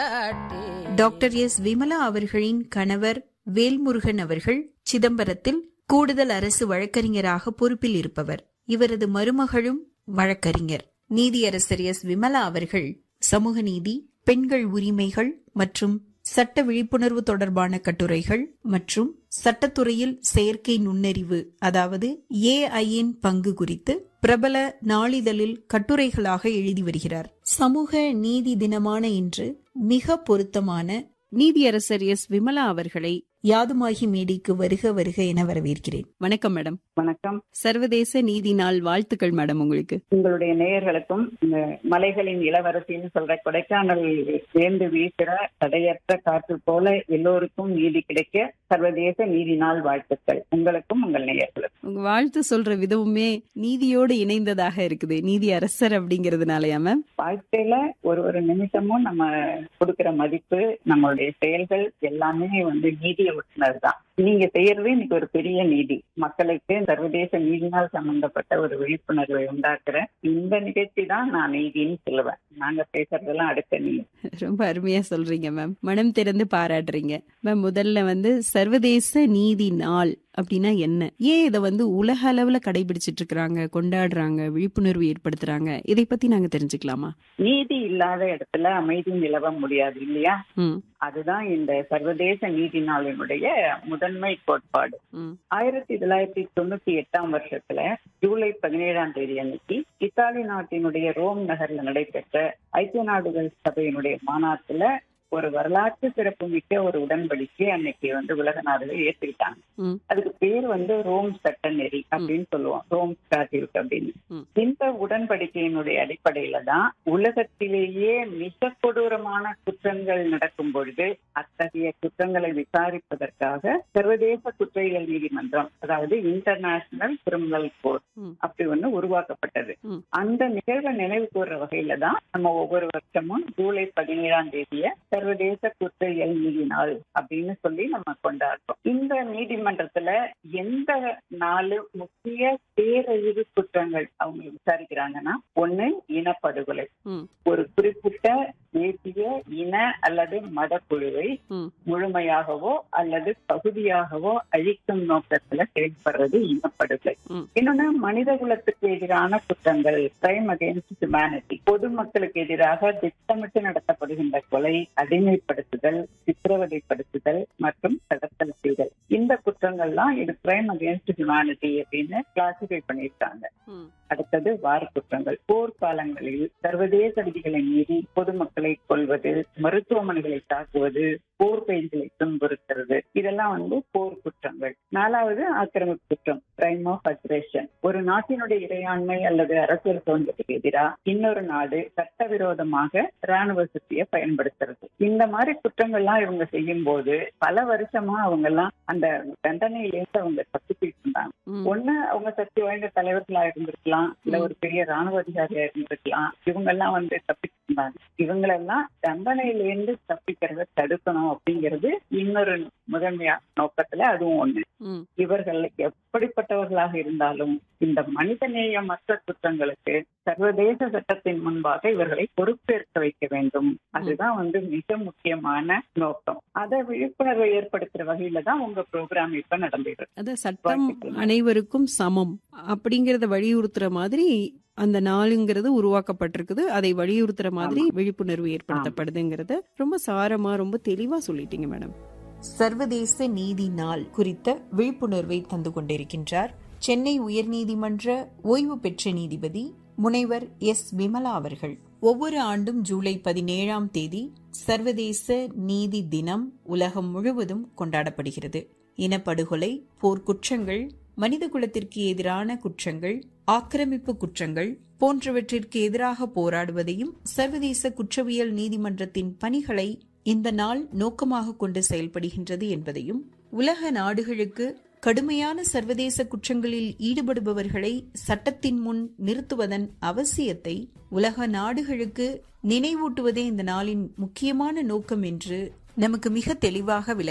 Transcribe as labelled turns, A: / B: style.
A: காட்டி
B: doctor S Vimala அவர்களின் கணவர் வேல்முருகன் அவர்கள் சிதம்பரத்தில் கூடுதல் அரசு வழக்கறிஞராக பொறுப்பில் இருப்பவர் இவரது மருமகளும் வழக்கறிஞர் நீதியரசர் எஸ் விமலா அவர்கள் சமூக நீதி பெண்கள் உரிமைகள் மற்றும் சட்ட விழிப்புணர்வு தொடர்பான கட்டுரைகள் மற்றும் சட்டத்துறையில் செயற்கை நுண்ணறிவு அதாவது ஏஐயின் பங்கு குறித்து பிரபல நாளிதழில் கட்டுரைகளாக எழுதி வருகிறார் சமூக நீதி தினமான இன்று மிக பொருத்தமான நீதியரசர் எஸ் விமலா அவர்களை யாதுமாகி மேடைக்கு வருக வருக என வரவேற்கிறேன்
C: வணக்கம் மேடம்
D: வணக்கம்
C: சர்வதேச நீதி நாள் வாழ்த்துக்கள் மேடம் உங்களுக்கு
D: உங்களுடைய நேயர்களுக்கும் இந்த மலைகளின் இளவரசின்னு சொல்ற கொடைக்கானல் சேர்ந்து வீசுற தடையற்ற காற்று போல எல்லோருக்கும் நீதி கிடைக்க சர்வதேச நீதி நாள் வாழ்த்துக்கள் உங்களுக்கும் உங்கள் நேயர்களுக்கும்
C: உங்க வாழ்த்து சொல்ற விதமுமே நீதியோடு இணைந்ததாக இருக்குது நீதி அரசர் அப்படிங்கறதுனாலயா மேம்
D: வாழ்க்கையில ஒரு ஒரு நிமிஷமும் நம்ம கொடுக்கிற மதிப்பு நம்மளுடைய செயல்கள் எல்லாமே வந்து நீதியை ஒட்டுனது தான் நீங்க செய்யறது இன்னைக்கு ஒரு பெரிய நீதி மக்களுக்கு சர்வதேச நீதி நாள் சம்பந்தப்பட்ட ஒரு விழிப்புணர்வை உண்டாக்குற இந்த நிகழ்ச்சி தான் நான் நீதின்னு சொல்லுவேன் நாங்க பேசுறதெல்லாம் அடுத்த நீதி
C: ரொம்ப அருமையா சொல்றீங்க மேம் மனம் திறந்து பாராட்டுறீங்க மேம் முதல்ல வந்து சர்வதேச நீதி நாள் அப்படின்னா என்ன ஏன் இதை வந்து உலக அளவுல கடைபிடிச்சிட்டு இருக்காங்க கொண்டாடுறாங்க விழிப்புணர்வு ஏற்படுத்துறாங்க இதை பத்தி நாங்க தெரிஞ்சுக்கலாமா
D: நீதி இல்லாத இடத்துல அமைதி நிலவ முடியாது இல்லையா
C: ம்
D: அதுதான் இந்த சர்வதேச நீதி நாளினுடைய முதன்மை கோட்பாடு
C: ம்
D: ஆயிரத்தி தொள்ளாயிரத்தி தொண்ணூத்தி எட்டாம் வருஷத்துல ஜூலை பதினேழாம் தேதி அன்னைக்கு இத்தாலி நாட்டினுடைய ரோம் நகர்ல நடைபெற்ற ஐக்கிய நாடுகள் சபையினுடைய மாநாட்டுல ஒரு வரலாற்று சிறப்புமிக்க ஒரு உடன்படிக்கை அன்னைக்கு வந்து உலக நாடுகள் ஏற்றுக்கிட்டாங்க
C: ம்.
D: அதுக்கு பேர் வந்து ரோம் சட்ட நெறி அப்படின்னு சொல்லுவோம் ரோம் ஸ்டாட்யூட் அப்படின்னு
C: ம்.
D: இந்த உடன்படிக்கையினுடைய அடிப்படையில தான் உலகத்திலேயே மிக கொடூரமான குற்றங்கள் நடக்கும் பொழுது அத்தகைய குற்றங்களை விசாரிப்பதற்காக சர்வதேச குற்றவியல் நீதிமன்றம் அதாவது இன்டர்நேஷனல் கிரிமினல் கோர்ட்
C: ம்.
D: அப்படி ஒண்ணு உருவாக்கப்பட்டது
C: ம்.
D: அந்த நிகழ்வை நினைவு கூறுற வகையில தான் நம்ம ஒவ்வொரு வருஷமும் ஜூலை பதினேழாம் தேதிய சர்வதேச குற்றவியல் நீதி நாள் அப்படின்னு சொல்லி நம்ம கொண்டாடுறோம் இந்த நீதிமன்றத்துல எந்த நாலு முக்கிய பேரழிவு குற்றங்கள் அவங்க விசாரிக்கிறாங்கன்னா ஒண்ணு இனப்படுகொலை
C: ம்.
D: ஒரு குறிப்பிட்ட தேசிய இன அல்லது மத குழுவை
C: ம்.
D: முழுமையாகவோ அல்லது பகுதியாகவோ அழிக்கும் நோக்கத்துல செயல்படுறது இனப்படுகொலை
C: ம்.
D: இன்னொன்னு மனித குலத்துக்கு எதிரான குற்றங்கள் கிரைம் அகேன்ஸ்ட் ஹியூமனிட்டி பொதுமக்களுக்கு எதிராக திட்டமிட்டு நடத்தப்படுகின்ற கொலை அடிமைப்படுத்துதல் சித்திரவதைப்படுத்துதல் மற்றும் கடத்தல் செய்தல் இந்த குற்றங்கள்லாம் இது கிரைம் அகேன்ஸ்ட் ஹியூமனிட்டி அப்படின்னு கிளாசிஃபை பண்ணியிருக்காங்க
C: ம்.
D: அடுத்தது வார குற்றங்கள் போர்க்காலங்களில் சர்வதேச விதிகளை மீறி பொதுமக்களை கொல்வது மருத்துவமனைகளை தாக்குவது போர் பயிர்களை துன்புறுத்துறது இதெல்லாம் வந்து போர் குற்றங்கள் நாலாவது ஆக்கிரமிப்பு குற்றம் கிரைம் ஆஃப் அக்ரேஷன் ஒரு நாட்டினுடைய இறையாண்மை அல்லது அரசியல் சுதந்திரத்துக்கு எதிராக இன்னொரு நாடு சட்டவிரோதமாக ராணுவ சக்தியை பயன்படுத்துறது இந்த மாதிரி குற்றங்கள்லாம் இவங்க செய்யும் போது பல வருஷமா அவங்க எல்லாம் அந்த தண்டனையிலேருந்து அவங்க தப்பிச்சுட்டு இருந்தாங்க
C: ம்.
D: ஒண்ணு அவங்க சக்தி வாய்ந்த தலைவர்களா இருந்திருக்கலாம் இல்ல ஒரு பெரிய ராணுவ அதிகாரியா இருந்திருக்கலாம் இவங்க எல்லாம் வந்து தப்பிச்சு இருந்தாங்க இவங்களெல்லாம் தண்டனையிலேருந்து தப்பிக்கிறத தடுக்கணும் அப்படிங்கிறது இன்னொரு முதன்மையா நோக்கத்துல அதுவும் ஒண்ணு
C: ம்.
D: இவர்கள் எப்படிப்பட்டவர்களாக இருந்தாலும் இந்த மனிதநேயமற்ற குற்றங்களுக்கு சர்வதேச சட்டத்தின் முன்பாக இவர்களை பொறுப்பேற்க வைக்க வேண்டும் அதுதான் வந்து மிக முக்கியமான நோக்கம் அதை விழிப்புணர்வை ஏற்படுத்துற வகையில தான் உங்க ப்ரோக்ராம் இப்ப நடந்துட்டு இருக்கு.
C: அத சட்டம்
D: வாழ்த்துக்கள்.
C: அனைவருக்கும் சமம் அப்படிங்கறத வலியுறுத்துற மாதிரி அந்த நாளுங்கிறது உருவாக்கப்பட்டிருக்குது அதை வலியுறுத்துற மாதிரி விழிப்புணர்வு ஏற்படுத்தப்படுதுங்கிறத ரொம்ப சாரமா ரொம்ப தெளிவா சொல்லிட்டீங்க மேடம்
B: சர்வதேச நீதி நாள் குறித்த விழிப்புணர்வை தந்து கொண்டிருக்கின்றார் சென்னை உயர்நீதிமன்ற ஓய்வு பெற்ற நீதிபதி முனைவர் எஸ் விமலா அவர்கள் ஒவ்வொரு ஆண்டும் ஜூலை பதினேழாம் தேதி சர்வதேச நீதி தினம் உலகம் முழுவதும் கொண்டாடப்படுகிறது இனப்படுகொலை போர்க்குற்றங்கள் மனித குலத்திற்கு எதிரான குற்றங்கள் ஆக்கிரமிப்பு குற்றங்கள் போன்றவற்றிற்கு எதிராக போராடுவதையும் சர்வதேச குற்றவியல் நீதிமன்றத்தின் பணிகளை இந்த நாள் நோக்கமாக கொண்டு செயல்படுகின்றது என்பதையும் உலக நாடுகளுக்கு கடுமையான சர்வதேச குற்றங்களில் ஈடுபடுபவர்களை சட்டத்தின் முன் நிறுத்துவதன் அவசியத்தை உலக நாடுகளுக்கு நினைவூட்டுவதே இந்த நாளின் முக்கியமான நோக்கம் என்று நமக்கு மிக தெளிவாக விள